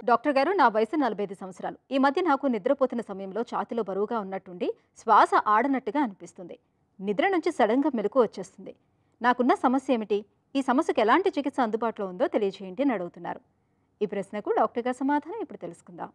doctor గారు నా వయసు నలభై ఐదు సంవత్సరాలు ఈ మధ్య నాకు నిద్రపోతున్న సమయంలో ఛాతిలో బరువుగా ఉన్నట్టుండి శ్వాస ఆడనట్టుగా అనిపిస్తుంది నిద్ర నుంచి సడన్గా మెలకు వచ్చేస్తుంది నాకున్న సమస్య ఏమిటి ఈ సమస్యకు ఎలాంటి చికిత్స అందుబాటులో ఉందో తెలియజేయండి అని అడుగుతున్నారు ఈ ప్రశ్నకు డాక్టర్ గారి సమాధానం ఇప్పుడు తెలుసుకుందాం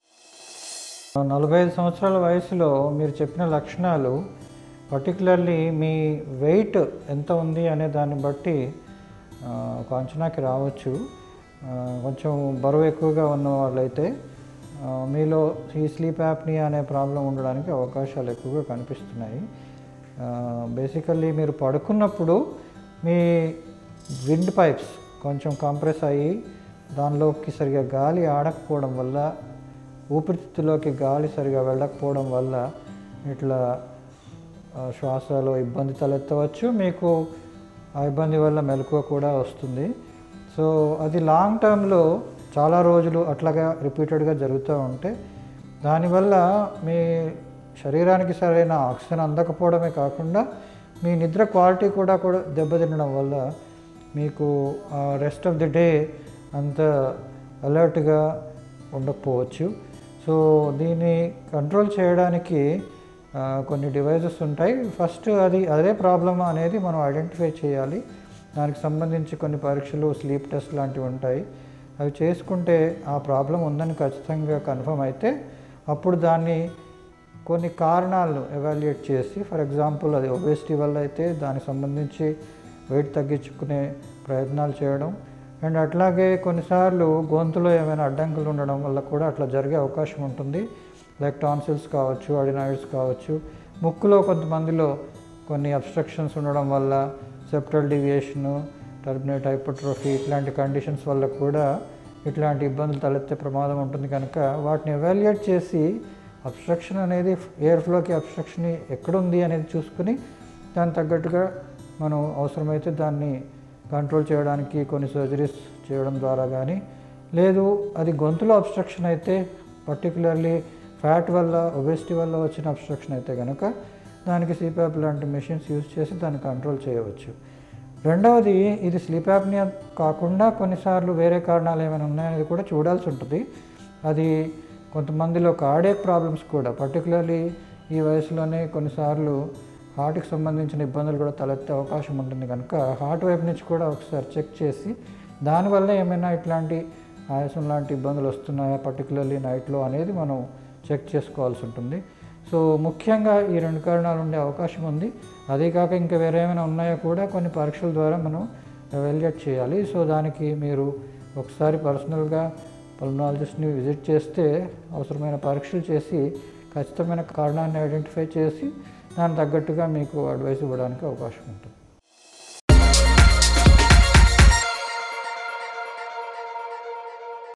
నలభై ఐదు సంవత్సరాల వయసులో మీరు చెప్పిన లక్షణాలు పర్టికులర్లీ మీ వెయిట్ ఎంత ఉంది అనే దాన్ని బట్టి ఆ, ఒక అంచనాకి రావచ్చు ఆ, కొంచెం బరువు ఎక్కువగా ఉన్న వాళ్ళైతే ఆ, మీలో ఈ స్లీప్ యాప్నియా అనే ప్రాబ్లం ఉండడానికి అవకాశాలు ఎక్కువగా కనిపిస్తున్నాయి బేసికల్లీ మీరు పడుకున్నప్పుడు మీ విండ్ పైప్స్ కొంచెం కంప్రెస్ అయ్యి దానిలోకి సరిగా గాలి ఆడకపోవడం వల్ల ఊపిరితిత్తులోకి గాలి సరిగా వెళ్ళకపోవడం వల్ల ఇట్లా ఆ, శ్వాసలో ఇబ్బంది తలెత్తవచ్చు మీకు ఆ ఇబ్బంది వల్ల మెలకువ కూడా వస్తుంది సో అది లాంగ్ టర్మ్లో చాలా రోజులు అట్లాగా రిపీటెడ్గా జరుగుతూ ఉంటే దానివల్ల మీ శరీరానికి సరైన ఆక్సిజన్ అందకపోవడమే కాకుండా మీ నిద్ర క్వాలిటీ కూడా కూడా దెబ్బతినడం వల్ల మీకు రెస్ట్ ఆఫ్ ది డే అంత అలర్ట్గా ఉండకపోవచ్చు సో దీన్ని కంట్రోల్ చేయడానికి ఆ, కొన్ని డివైజెస్ ఉంటాయి ఫస్ట్ అది అదే ప్రాబ్లమా అనేది మనం ఐడెంటిఫై చేయాలి దానికి సంబంధించి కొన్ని పరీక్షలు స్లీప్ టెస్ట్ లాంటివి ఉంటాయి అవి చేసుకుంటే ఆ ప్రాబ్లం ఉందని ఖచ్చితంగా కన్ఫర్మ్ అయితే అప్పుడు దాన్ని కొన్ని కారణాలను ఎవాల్యుయేట్ చేసి ఫర్ ఎగ్జాంపుల్ అది ఒబేసిటీ వల్ల అయితే దానికి సంబంధించి వెయిట్ తగ్గించుకునే ప్రయత్నాలు చేయడం అండ్ అట్లాగే కొన్నిసార్లు గొంతులో ఏమైనా అడ్డంకులు ఉండడం వల్ల కూడా అట్లా జరిగే అవకాశం ఉంటుంది లైక్ టాన్సిల్స్ కావచ్చు అడినాయిడ్స్ కావచ్చు ముక్కులో కొంతమందిలో కొన్ని అబ్స్ట్రక్షన్స్ ఉండడం వల్ల సెప్టల్ డివియేషను టర్మినేట్ హైపర్ట్రోఫీ ఇట్లాంటి కండిషన్స్ వల్ల కూడా ఇట్లాంటి ఇబ్బందులు తలెత్తే ప్రమాదం ఉంటుంది కనుక వాటిని ఎవాల్యుయేట్ చేసి అబ్స్ట్రక్షన్ అనేది ఎయిర్ ఫ్లోకి అబ్స్ట్రక్షన్ ఎక్కడుంది అనేది చూసుకుని దానికి తగ్గట్టుగా మనం అవసరమైతే దాన్ని కంట్రోల్ చేయడానికి కొన్ని సర్జరీస్ చేయడం ద్వారా కానీ లేదు అది గొంతులో అబ్స్ట్రక్షన్ అయితే పర్టికులర్లీ ఫ్యాట్ వల్ల ఒబెసిటీ వల్ల వచ్చిన అబ్స్ట్రక్షన్ అయితే కనుక దానికి సిప్యాప్ లాంటి మెషిన్స్ యూజ్ చేసి దాన్ని కంట్రోల్ చేయవచ్చు రెండవది ఇది స్లీప్ యాప్నియా కాకుండా కొన్నిసార్లు వేరే కారణాలు ఏమైనా ఉన్నాయనేది కూడా చూడాల్సి ఉంటుంది అది కొంతమందిలో కార్డియక్ ప్రాబ్లమ్స్ కూడా పర్టికులర్లీ ఈ వయసులోనే కొన్నిసార్లు హార్ట్కి సంబంధించిన ఇబ్బందులు కూడా తలెత్తే అవకాశం ఉంటుంది కనుక హార్ట్ వైపు నుంచి కూడా ఒకసారి చెక్ చేసి దానివల్ల ఏమైనా ఇట్లాంటి ఆయాసం లాంటి ఇబ్బందులు వస్తున్నాయా పర్టికులర్లీ నైట్లో అనేది మనం చెక్ చేసుకోవాల్సి ఉంటుంది సో ముఖ్యంగా ఈ రెండు కారణాలు ఉండే అవకాశం ఉంది అదే కాక ఇంకా వేరే ఏమైనా ఉన్నాయో కూడా కొన్ని పరీక్షల ద్వారా మనం ఎవాల్యుయేట్ చేయాలి సో దానికి మీరు ఒకసారి పర్సనల్గా పల్మనాలజిస్ట్ని విజిట్ చేస్తే అవసరమైన పరీక్షలు చేసి ఖచ్చితమైన కారణాన్ని ఐడెంటిఫై చేసి దానికి తగ్గట్టుగా మీకు అడ్వైస్ ఇవ్వడానికి అవకాశం ఉంటుంది